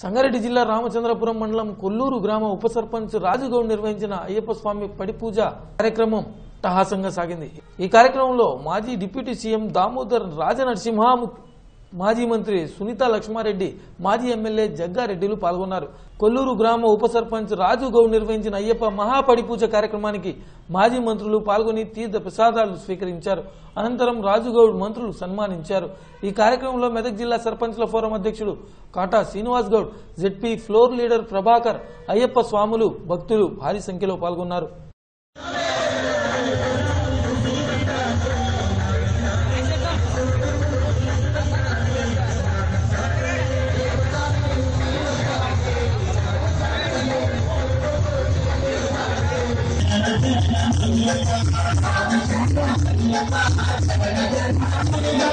సంగారెడ్డి జిల్లా రామచంద్రపురం మండలం కొల్లూరు గ్రామ ఉప సర్పంచ్ రాజుగౌడ్ నిర్వహించిన అయ్యప్ప స్వామి పడి పూజ కార్యక్రమం అట్టహాసంగా సాగింది ఈ కార్యక్రమంలో మాజీ డిప్యూటీ సీఎం దామోదర్ రాజనరసింహ మాజీ మంత్రి సునీత లక్ష్మారెడ్డి మాజీ ఎమ్మెల్యే జగ్గారెడ్డిలు పాల్గొన్నారు కొల్లూరు గ్రామ ఉప సర్పంచ్ రాజు గౌడ్ నిర్వహించిన అయ్యప్ప మహాపడి పూజ కార్యక్రమానికి మాజీ మంత్రులు పాల్గొని తీర్థ ప్రసాదాలు స్వీకరించారు అనంతరం రాజుగౌడ్ మంత్రులు సన్మానించారు ఈ కార్యక్రమంలో మెదక్ జిల్లా సర్పంచ్ల ఫోరం అధ్యక్షుడు Kata Srinivas Goud ZP floor leader Prabhakar Ayyappa స్వాములు భక్తులు భారీ సంఖ్యలో పాల్గొన్నారు Thank